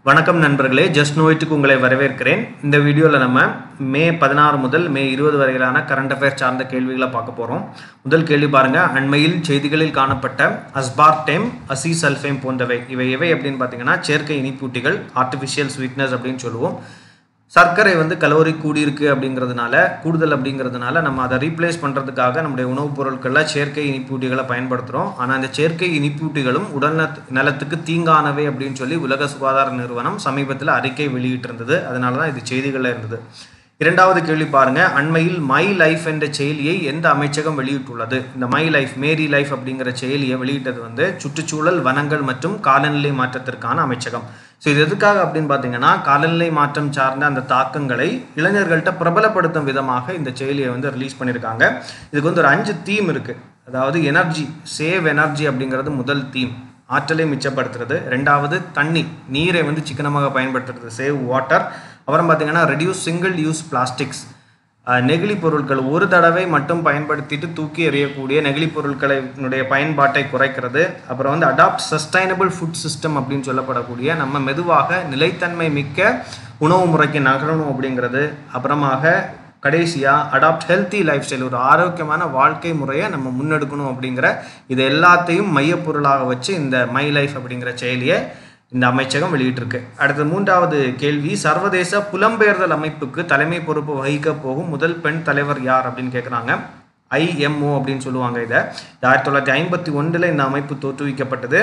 வணக்கம் நண்பர்களே ஜஸ்ட் நோயிட்டுக்கு உங்களை வரவேற்கிறேன் இந்த வீடியோவில் நம்ம மே பதினாறு முதல் மே இருபது வரையிலான கரண்ட் அஃபேர்ஸ் சார்ந்த கேள்விகளை பார்க்க போகிறோம் முதல் கேள்வி பாருங்க அண்மையில் செய்திகளில் காணப்பட்ட அஸ்பார்டேம் அசிசல்ஃபேம் போன்றவை இவை எவை அப்படின்னு பார்த்தீங்கன்னா செயற்கை இனிப்பூட்டிகள் ஆர்டிஃபிஷியல் ஸ்வீட்னஸ் அப்படின்னு சொல்லுவோம் சர்க்கரை வந்து கலோரி கூடியிருக்கு அப்படிங்கிறதுனால கூடுதல் அப்படிங்கிறதுனால நம்ம அதை ரீப்ளேஸ் பண்ணுறதுக்காக நம்முடைய உணவுப் பொருட்களில் செயற்கை இனிப்பூட்டிகளை பயன்படுத்துகிறோம் ஆனால் அந்த செயற்கை இனிப்பூட்டிகளும் உடல் நலத்- நலத்துக்கு தீங்கானவை அப்படின்னு சொல்லி உலக சுகாதார நிறுவனம் சமீபத்தில் அறிக்கை வெளியிட்டிருந்தது அதனால தான் இது செய்திகளில் இருந்தது இரண்டாவது கேள்வி பாருங்க அண்மையில் மை லைஃப் என்ற செயலியை எந்த அமைச்சகம் வெளியிட்டுள்ளது இந்த மை லைஃப் மேரி லைஃப் அப்படிங்கிற செயலியை வெளியிட்டது வந்து சுற்றுச்சூழல் வனங்கள் மற்றும் காலநிலை மாற்றத்திற்கான அமைச்சகம் ஸோ இது எதுக்காக அப்படின்னு பார்த்தீங்கன்னா காலநிலை மாற்றம் சார்ந்த அந்த தாக்கங்களை இளைஞர்கள்ட்ட பிரபலப்படுத்தும் விதமாக இந்த செயலியை வந்து ரிலீஸ் பண்ணியிருக்காங்க இதுக்கு வந்து ஒரு அஞ்சு தீம் இருக்குது அதாவது எனர்ஜி சேவ் எனர்ஜி அப்படிங்கிறது முதல் தீம் ஆற்றலை மிச்சப்படுத்துறது ரெண்டாவது தண்ணி நீரை வந்து சிக்கனமாக பயன்படுத்துறது சேவ் வாட்டர் அப்புறம் பார்த்தீங்கன்னா ரெடியூஸ் சிங்கிள் யூஸ் பிளாஸ்டிக்ஸ் நெகிழி பொருட்கள் ஒரு தடவை மட்டும் பயன்படுத்திட்டு தூக்கி எறியக்கூடிய நெகிழி பொருட்களினுடைய பயன்பாட்டை குறைக்கிறது அப்புறம் வந்து அடாப்ட் சஸ்டைனபிள் ஃபுட் சிஸ்டம் அப்படின்னு சொல்லப்படக்கூடிய நம்ம மெதுவாக நிலைத்தன்மை மிக்க உணவு முறைக்கு நகரணும் அப்படிங்கிறது அப்புறமாக கடைசியாக அடாப்ட் ஹெல்த்தி லைஃப் ஸ்டைல் ஒரு ஆரோக்கியமான வாழ்க்கை முறையை நம்ம முன்னெடுக்கணும் அப்படிங்கிற இது எல்லாத்தையும் மையப்பொருளாக வச்சு இந்த மை லைஃப் அப்படிங்கிற செயலியை இந்த அமைச்சகம் வெளியிட்டிருக்கு அடுத்த மூன்றாவது கேள்வி சர்வதேச புலம்பெயர்தல் அமைப்புக்கு தலைமை பொறுப்பு வகிக்க போகும் முதல் பெண் தலைவர் யார் அப்படின்னு கேட்குறாங்க ஐஎம்ஓ அப்படின்னு சொல்லுவாங்க இதை இது ஆயிரத்தி தொள்ளாயிரத்தி ஐம்பத்தி ஒன்றில் இந்த அமைப்பு தோற்றுவிக்கப்பட்டது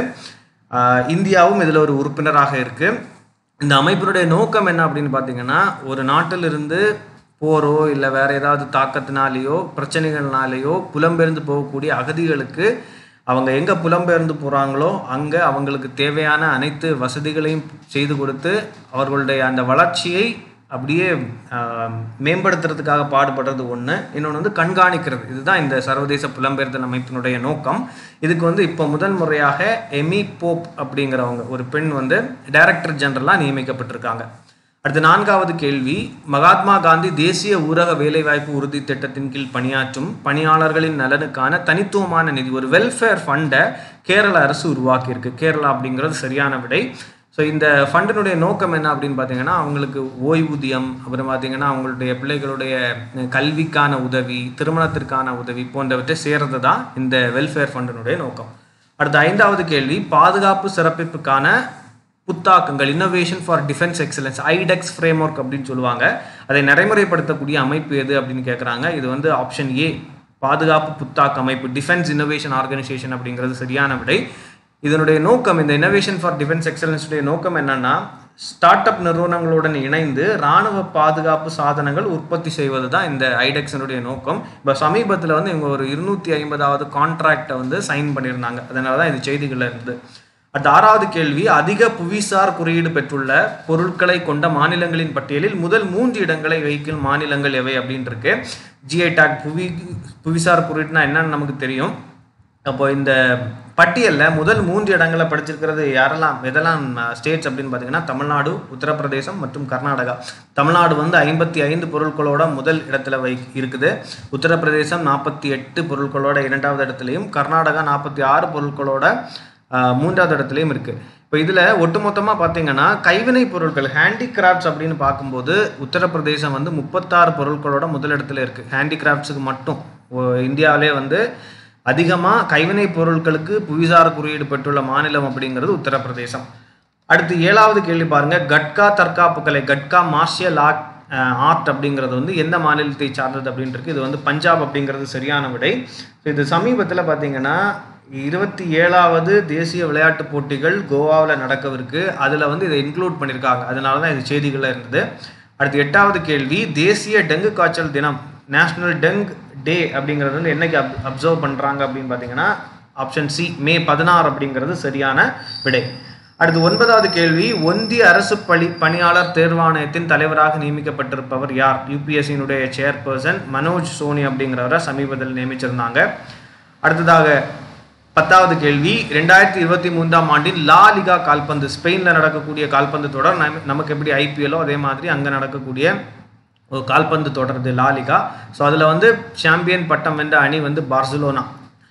ஆஹ் இந்தியாவும் இதில் ஒரு உறுப்பினராக இருக்குது இந்த அமைப்பினுடைய நோக்கம் என்ன அப்படின்னு பார்த்தீங்கன்னா ஒரு நாட்டிலிருந்து போரோ இல்லை வேற ஏதாவது தாக்கத்தினாலேயோ பிரச்சனைகள்னாலேயோ புலம்பெயர்ந்து போகக்கூடிய அகதிகளுக்கு அவங்க எங்கே புலம்பெயர்ந்து போகிறாங்களோ அங்கே அவங்களுக்கு தேவையான அனைத்து வசதிகளையும் செய்து கொடுத்து அவர்களுடைய அந்த வளர்ச்சியை அப்படியே ஆஹ், மேம்படுத்துறதுக்காக பாடுபடுறது ஒன்று இன்னொன்று வந்து கண்காணிக்கிறது இதுதான் இந்த சர்வதேச புலம்பெயர்தல் அமைப்பினுடைய நோக்கம் இதுக்கு வந்து இப்போ முதல் முறையாக எமி போப் அப்படிங்கிறவங்க ஒரு பெண் வந்து டைரக்டர் ஜெனரலாக நியமிக்கப்பட்டிருக்காங்க அடுத்து நான்காவது கேள்வி மகாத்மா காந்தி தேசிய ஊரக வேலைவாய்ப்பு உறுதி திட்டத்தின் கீழ் பணியாற்றும் பணியாளர்களின் நலனுக்கான தனித்துவமான நிதி ஒரு வெல்ஃபேர் ஃபண்டை கேரள அரசு உருவாக்கியிருக்கு கேரளா அப்படிங்கிறது சரியான விடை ஸோ இந்த ஃபண்டினுடைய நோக்கம் என்ன அப்படின்னு பார்த்தீங்கன்னா அவங்களுக்கு ஓய்வூதியம் அப்புறம் பார்த்தீங்கன்னா அவங்களுடைய பிள்ளைகளுடைய கல்விக்கான உதவி திருமணத்திற்கான உதவி போன்றவற்றை சேர்றது தான் இந்த வெல்ஃபேர் ஃபண்டினுடைய நோக்கம் அடுத்த ஐந்தாவது கேள்வி பாதுகாப்பு சிறப்பிப்புக்கான புத்தாக்கங்கள் innovation for defence excellence iDEX framework அப்படின்னு சொல்லுவாங்க அதை நடைமுறைப்படுத்தக்கூடிய அமைப்பு எது அப்படின்னு கேட்குறாங்க இது வந்து ஆப்ஷன் ஏ பாதுகாப்பு புத்தாக்க அமைப்பு டிஃபென்ஸ் இன்னோவேஷன் ஆர்கனைசேஷன் அப்படிங்கிறது சரியான விடை இதனுடைய நோக்கம் இந்த இன்னோவேஷன் ஃபார் டிஃபென்ஸ் எக்ஸலன்ஸுடைய நோக்கம் என்னன்னா ஸ்டார்ட் அப் நிறுவனங்களுடன் இணைந்து ராணுவ பாதுகாப்பு சாதனங்கள் உற்பத்தி செய்வது தான் இந்த ஐடெக்ஸனுடைய நோக்கம் இப்போ சமீபத்தில் வந்து இவங்க ஒரு இருநூத்தி ஐம்பதாவது கான்ட்ராக்டை வந்து சைன் பண்ணியிருந்தாங்க அதனால தான் இது செய்திகளில் இருந்தது அடுத்த ஆறாவது கேள்வி அதிக புவிசார் குறியீடு பெற்றுள்ள பொருட்களை கொண்ட மாநிலங்களின் பட்டியலில் முதல் மூன்று இடங்களை வகிக்கும் மாநிலங்கள் எவை அப்படின்னு இருக்கு ஜிஐ டாக் புவி புவிசார் குறியீடுனா என்னன்னு நமக்கு தெரியும் அப்போ இந்த பட்டியலில் முதல் மூன்று இடங்களை படிச்சிருக்கிறது யாரெல்லாம் எதெல்லாம் ஸ்டேட்ஸ் அப்படின்னு பார்த்தீங்கன்னா தமிழ்நாடு உத்தரப்பிரதேசம் மற்றும் கர்நாடகா தமிழ்நாடு வந்து ஐம்பத்தி ஐந்து பொருட்களோட முதல் இடத்துல வை இருக்குது உத்தரப்பிரதேசம் நாற்பத்தி எட்டு பொருட்களோட இரண்டாவது இடத்துலையும் கர்நாடகா நாற்பத்தி ஆறு பொருட்களோட ஆஹ், மூன்றாவது இடத்துலையும் இருக்குது இப்போ இதில் ஒட்டுமொத்தமாக பார்த்தீங்கன்னா கைவினை பொருட்கள் ஹேண்டிகிராஃப்ட்ஸ் அப்படின்னு பார்க்கும்போது உத்தரப்பிரதேசம் வந்து முப்பத்தாறு பொருட்களோட முதலிடத்துல இருக்குது ஹேண்டிகிராஃப்ட்ஸுக்கு மட்டும் ஓ- இந்தியாவிலே வந்து அதிகமாக கைவினை பொருட்களுக்கு புவிசார் குறியீடு பெற்றுள்ள மாநிலம் அப்படிங்கிறது உத்தரப்பிரதேசம் அடுத்து ஏழாவது கேள்வி பாருங்க கட்கா தற்காப்பு கலை கட்கா மார்ஷியல் ஆர்ட் ஆர்ட் அப்படிங்கிறது வந்து எந்த மாநிலத்தை சார்ந்தது அப்படின்னு இருக்கு இது வந்து பஞ்சாப் அப்படிங்கிறது சரியான விடை இது சமீபத்தில் பார்த்தீங்கன்னா இருபத்தி ஏழாவது தேசிய விளையாட்டுப் போட்டிகள் கோவாவில் நடக்கவிருக்கு அதில் வந்து இதை இன்க்ளூட் பண்ணியிருக்காங்க அதனால தான் இது செய்திகளில் இருந்தது அடுத்து எட்டாவது கேள்வி தேசிய டெங்கு காய்ச்சல் தினம் நேஷனல் டெங் டே அப்படிங்கிறது வந்து என்னைக்கு அப் அப்சர்வ் பண்ணுறாங்க அப்படின்னு பார்த்தீங்கன்னா ஆப்ஷன் சி மே பதினாறு அப்படிங்கிறது சரியான விடை அடுத்து ஒன்பதாவது கேள்வி ஒன்றிய அரசு பணி பணியாளர் தேர்வாணையத்தின் தலைவராக நியமிக்கப்பட்டிருப்பவர் யார் யூபிஎஸ்சியினுடைய சேர்பர்சன் மனோஜ் சோனி அப்படிங்கிறவரை சமீபத்தில் நியமிச்சிருந்தாங்க அடுத்ததாக பத்தாவது கேள்வி ரெண்டாயிரத்தி இருபத்தி மூன்றாம் ஆண்டில் லா லிகா கால்பந்து ஸ்பெயினில் நடக்கக்கூடிய கால்பந்து தொடர் நம- நமக்கு எப்படி ஐபிஎல்லோ அதே மாதிரி அங்கே நடக்கக்கூடிய ஒரு கால்பந்து தொடருது லா லிகா ஸோ அதில் வந்து சாம்பியன் பட்டம் வென்ற அணி வந்து பார்சிலோனா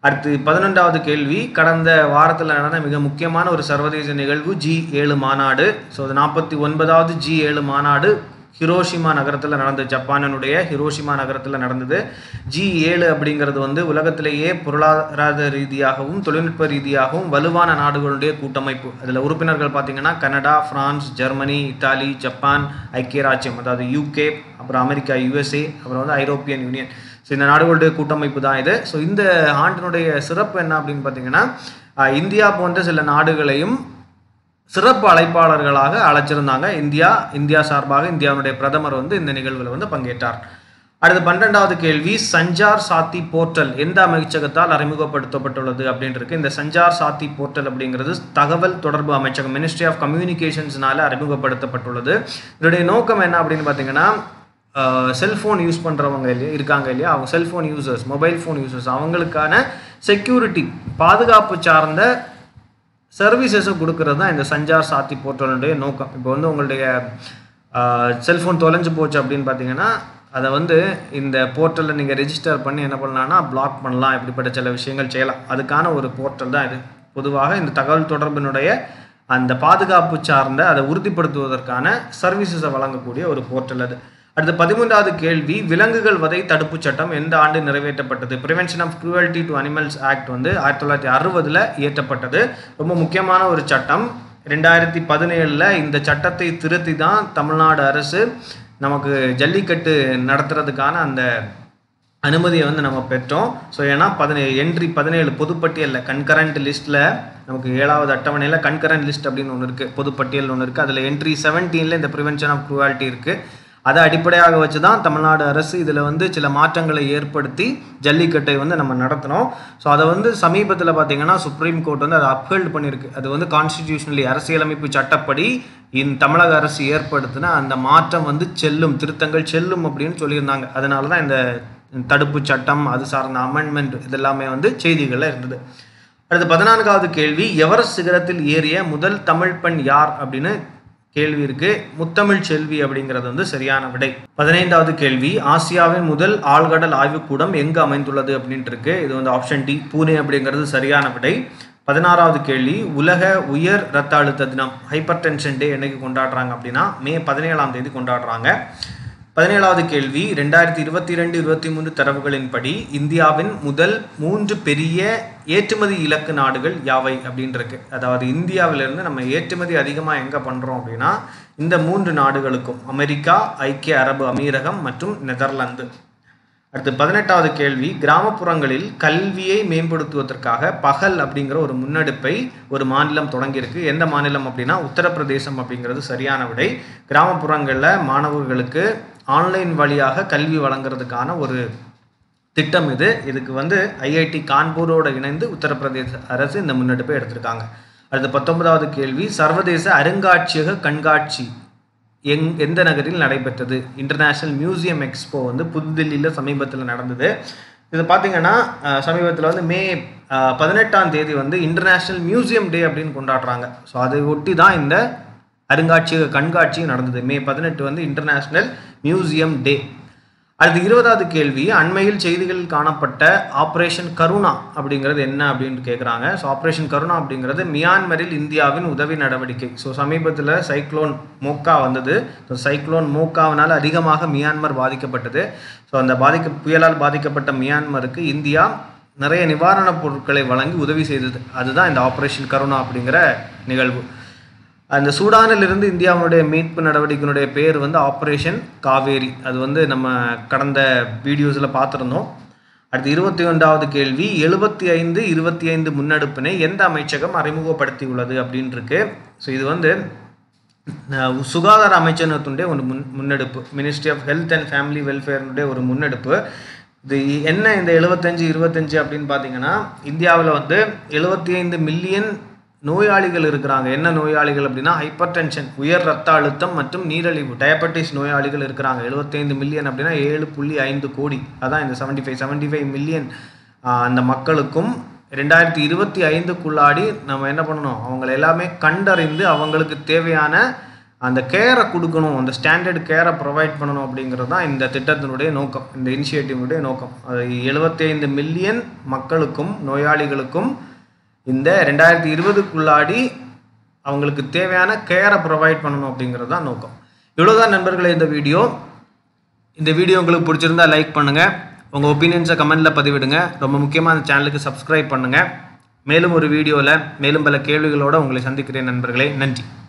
அடுத்து பதினொன்றாவது கேள்வி கடந்த வாரத்தில் நடந்த மிக முக்கியமான ஒரு சர்வதேச நிகழ்வு ஜி ஏழு மாநாடு ஸோ அது நாற்பத்தி ஒன்பதாவது ஜி ஏழு மாநாடு ஹிரோஷிமா நகரத்தில் நடந்தது ஜப்பானினுடைய ஹிரோஷிமா நகரத்தில் நடந்தது ஜி ஏழு அப்படிங்கிறது வந்து உலகத்திலேயே பொருளாதார ரீதியாகவும் தொழில்நுட்ப ரீதியாகவும் வலுவான நாடுகளுடைய கூட்டமைப்பு அதில் உறுப்பினர்கள் பார்த்தீங்கன்னா Canada France Germany Italy Japan ஐக்கிய ராஜ்யம் அதாவது யூகே அப்புறம் அமெரிக்கா யுஎஸ்ஏ அப்புறம் வந்து ஐரோப்பியன் யூனியன் ஸோ இந்த நாடுகளுடைய கூட்டமைப்பு தான் இது ஸோ இந்த ஆண்டினுடைய சிறப்பு என்ன அப்படின்னு பார்த்தீங்கன்னா ஆஹ் இந்தியா போன்ற சில நாடுகளையும் சிறப்பு அழைப்பாளர்களாக அழைச்சிருந்தாங்க இந்தியா இந்தியா சார்பாக இந்தியாவுடைய பிரதமர் வந்து இந்த நிகழ்வில் வந்து பங்கேற்றார் அடுத்து பன்னெண்டாவது கேள்வி சஞ்சார் சாத்தி போர்ட்டல் எந்த அமைச்சகத்தால் அறிமுகப்படுத்தப்பட்டுள்ளது அப்படின்னு இருக்கு இந்த சஞ்சார் சாத்தி போர்ட்டல் அப்படிங்கிறது தகவல் தொடர்பு அமைச்சகம் மினிஸ்ட்ரி ஆஃப் கம்யூனிகேஷன்ஸ்னால அறிமுகப்படுத்தப்பட்டுள்ளது இதனுடைய நோக்கம் என்ன அப்படின்னு பார்த்தீங்கன்னா செல்ஃபோன் யூஸ் பண்ணுறவங்க இல்லையா இருக்காங்க இல்லையா அவங்க cellphone users mobile phone users அவங்களுக்கான செக்யூரிட்டி பாதுகாப்பு சார்ந்த சர்வீசஸை கொடுக்கறது தான் இந்த சஞ்சார் சாத்தி போர்ட்டலுடைய நோக்கம் இப்போ வந்து உங்களுடைய செல்ஃபோன் தொலைஞ்சு போச்சு அப்படின்னு பார்த்தீங்கன்னா அதை வந்து இந்த போர்ட்டலில் நீங்கள் ரெஜிஸ்டர் பண்ணி என்ன பண்ணலாம்னா பிளாக் பண்ணலாம் இப்படிப்பட்ட சில விஷயங்கள் செய்யலாம் அதுக்கான ஒரு போர்ட்டல் தான் இது பொதுவாக இந்த தகவல் தொடர்பினுடைய அந்த பாதுகாப்பு சார்ந்த அதை உறுதிப்படுத்துவதற்கான சர்வீசஸை வழங்கக்கூடிய ஒரு போர்ட்டல் அது அடுத்து பதிமூன்றாவது கேள்வி விலங்குகள் வதை தடுப்புச் சட்டம் எந்த ஆண்டு நிறைவேற்றப்பட்டது prevention of cruelty to animals act வந்து ஆயிரத்தி தொள்ளாயிரத்தி அறுபதில் இயற்றப்பட்டது ரொம்ப முக்கியமான ஒரு சட்டம் ரெண்டாயிரத்தி பதினேழில் இந்த சட்டத்தை திருத்தி தான் தமிழ்நாடு அரசு நமக்கு ஜல்லிக்கட்டு நடத்துறதுக்கான அந்த அனுமதியை வந்து நம்ம பெற்றோம் ஸோ ஏன்னா பதினே என்ட்ரி பதினேழு பொதுப்பட்டியலில் கன்கரண்ட் லிஸ்ட்டில் நமக்கு ஏழாவது அட்டவணையில் கன்கரண்ட் லிஸ்ட் அப்படின்னு ஒன்று இருக்குது பொதுப்பட்டியல் ஒன்று இருக்குது அதில் என்ட்ரி செவன்டீனில் இந்த ப்ரிவென்ஷன் ஆஃப் க்ரூவாலிட்டி இருக்குது அதை அடிப்படையாக வச்சு தான் தமிழ்நாடு அரசு இதில் வந்து சில மாற்றங்களை ஏற்படுத்தி ஜல்லிக்கட்டை வந்து நம்ம நடத்தினோம் ஸோ அதை வந்து சமீபத்தில் பார்த்தீங்கன்னா சுப்ரீம் கோர்ட் வந்து அதை அப்ஹெல்ட் பண்ணியிருக்கு அது வந்து கான்ஸ்டிடியூஷனலி அரசியலமைப்பு சட்டப்படி இந்த தமிழக அரசு ஏற்படுத்தின அந்த மாற்றம் வந்து செல்லும் திருத்தங்கள் செல்லும் அப்படின்னு சொல்லியிருந்தாங்க அதனால தான் இந்த தடுப்பு சட்டம் அது சார்ந்த அமெண்ட்மெண்ட் இதெல்லாமே வந்து செய்திகளில் இருந்தது அடுத்து பதினான்காவது கேள்வி எவரெஸ்ட் சிகரத்தில் ஏறிய முதல் தமிழ் பெண் யார் அப்படின்னு கேள்வி இருக்கு முத்தமிழ் செல்வி அப்படிங்கிறது வந்து சரியான விடை பதினைந்தாவது கேள்வி ஆசியாவின் முதல் ஆழ்கடல் ஆய்வுக்கூடம் எங்கு அமைந்துள்ளது அப்படின்ட்டு இருக்கு இது வந்து ஆப்ஷன் டி பூனே அப்படிங்கிறது சரியான விடை பதினாறாவது கேள்வி உலக உயர் ரத்த அழுத்த தினம் ஹைப்பர் டென்ஷன் டே என்னைக்கு கொண்டாடுறாங்க அப்படின்னா மே பதினேழாம் தேதி கொண்டாடுறாங்க பதினேழாவது கேள்வி ரெண்டாயிரத்தி இருபத்தி ரெண்டு இருபத்தி மூன்று தரவுகளின்படி இந்தியாவின் முதல் மூன்று பெரிய ஏற்றுமதி இலக்கு நாடுகள் யாவை அப்படின்னு இருக்கு அதாவது இந்தியாவிலிருந்து நம்ம ஏற்றுமதி அதிகமாக எங்கே பண்ணுறோம் அப்படின்னா இந்த மூன்று நாடுகளுக்கும் அமெரிக்கா ஐக்கிய அரபு அமீரகம் மற்றும் நெதர்லாந்து அடுத்து பதினெட்டாவது கேள்வி கிராமப்புறங்களில் கல்வியை மேம்படுத்துவதற்காக பகல் அப்படிங்கிற ஒரு முன்னெடுப்பை ஒரு மாநிலம் தொடங்கியிருக்கு எந்த மாநிலம் அப்படின்னா உத்தரப்பிரதேசம் அப்படிங்கிறது சரியான விடை கிராமப்புறங்களில் மாணவர்களுக்கு ஆன்லைன் வழியாக கல்வி வழங்குறதுக்கான ஒரு திட்டம் இது இதுக்கு வந்து ஐஐடி கான்பூரோடு இணைந்து உத்தரப்பிரதேச அரசு இந்த முன்னெடுப்பை எடுத்திருக்காங்க அடுத்து பத்தொன்பதாவது கேள்வி சர்வதேச அருங்காட்சியக கண்காட்சி எங் எந்த நகரில் நடைபெற்றது இன்டர்நேஷ்னல் மியூசியம் எக்ஸ்போ வந்து புதுதில்லியில் சமீபத்தில் நடந்தது இது பார்த்தீங்கன்னா சமீபத்தில் வந்து மே அஹ், பதினெட்டாம் தேதி வந்து இன்டர்நேஷ்னல் மியூசியம் டே அப்படின்னு கொண்டாடுறாங்க ஸோ அதை ஒட்டி தான் இந்த அருங்காட்சியக கண்காட்சியும் நடந்தது மே பதினெட்டு வந்து இன்டர்நேஷ்னல் மியூசியம் டே அடுத்து இருபதாவது கேள்வி அண்மையில் செய்திகளில் காணப்பட்ட ஆப்ரேஷன் கருணா அப்படிங்கிறது என்ன அப்படின்னு கேட்குறாங்க ஸோ ஆப்ரேஷன் கருணா அப்படிங்கிறது மியான்மரில் இந்தியாவின் உதவி நடவடிக்கை ஸோ சமீபத்தில் சைக்ளோன் மோக்கா வந்தது ஸோ சைக்ளோன் மோக்காவினால் அதிகமாக மியான்மர் பாதிக்கப்பட்டது ஸோ அந்த பாதிக்க புயலால் பாதிக்கப்பட்ட மியான்மருக்கு இந்தியா நிறைய நிவாரணப் பொருட்களை வழங்கி உதவி செய்தது அதுதான் இந்த ஆப்ரேஷன் கருணா அப்படிங்கிற நிகழ்வு அந்த சூடானிலிருந்து இந்தியாவுடைய மீட்பு நடவடிக்கையினுடைய பேர் வந்து ஆப்ரேஷன் காவேரி அது வந்து நம்ம கடந்த வீடியோஸில் பார்த்துருந்தோம் அடுத்து இருபத்தி ஒன்றாவது கேள்வி எழுபத்தி ஐந்து இருபத்தி ஐந்து முன்னெடுப்பினை எந்த அமைச்சகம் அறிமுகப்படுத்தியுள்ளது அப்படின்னு இருக்கு ஸோ இது வந்து அஹ், சுகாதார அமைச்சகத்தினுடைய ஒரு முன் முன்னெடுப்பு ministry of health and family வெல்ஃபேர்னுடைய ஒரு முன்னெடுப்பு இது என்ன இந்த எழுபத்தஞ்சு இருபத்தஞ்சு அப்படின்னு பார்த்தீங்கன்னா இந்தியாவில் வந்து எழுபத்தி ஐந்து மில்லியன் நோயாளிகள் இருக்கிறாங்க என்ன நோயாளிகள் அப்படின்னா ஹைப்பர் டென்ஷன் உயர் ரத்த அழுத்தம் மற்றும் நீரிழிவு டயபெட்டிஸ் நோயாளிகள் இருக்கிறாங்க 75 மில்லியன் அப்படின்னா ஏழு புள்ளி ஐந்து கோடி அதான் இந்த seventy five seventy five million அந்த மக்களுக்கும் ரெண்டாயிரத்தி இருபத்தி ஐந்துக்குள்ளாடி நம்ம என்ன பண்ணணும் அவங்கள எல்லாமே கண்டறிந்து அவங்களுக்கு தேவையான அந்த கேரை கொடுக்கணும் அந்த ஸ்டாண்டர்ட் கேரை ப்ரொவைட் பண்ணணும் அப்படிங்கிறது தான் இந்த திட்டத்தினுடைய நோக்கம் இந்த இனிஷியேட்டிவனுடைய நோக்கம் அது எழுபத்தைந்து மில்லியன் மக்களுக்கும் நோயாளிகளுக்கும் இந்த ரெண்டாயிரத்தி இருபதுக்குள்ளாடி அவங்களுக்கு தேவையான கேரை ப்ரொவைட் பண்ணணும் அப்படிங்கிறது தான் நோக்கம் இவ்வளோதான் நண்பர்களே இந்த வீடியோ இந்த வீடியோ உங்களுக்கு பிடிச்சிருந்தா லைக் பண்ணுங்கள் உங்கள் ஒப்பீனியன்ஸை கமெண்டில் பதிவிடுங்க ரொம்ப முக்கியமாக அந்த சேனலுக்கு சப்ஸ்கிரைப் பண்ணுங்கள் மேலும் ஒரு வீடியோவில் மேலும் பல கேள்விகளோடு உங்களை சந்திக்கிறேன் நண்பர்களே நன்றி